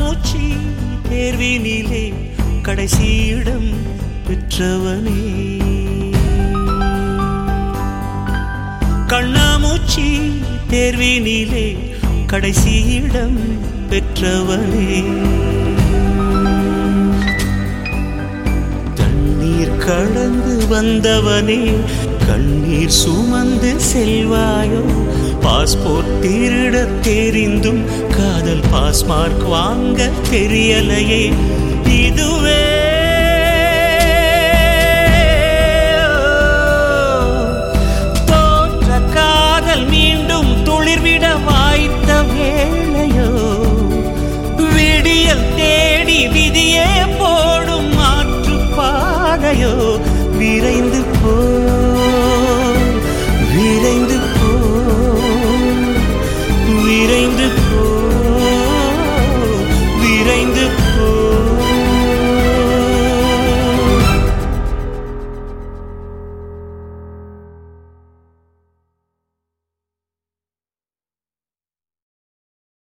கண்ணாமூச்சி தேர்வினிலே கடைசி இடம் பெற்றவனே கண்ணாமூச்சி தேர்வினிலே கடைசி இடம் பெற்றவனே தண்ணீர் கடந்து வந்தவனே கண்ணீர் சுமந்து செல்வாயோ பாஸ்போர்ட் திருட தெரிந்தும் காதல் பாஸ்மார்க் வாங்க தெரியலையே இதுவே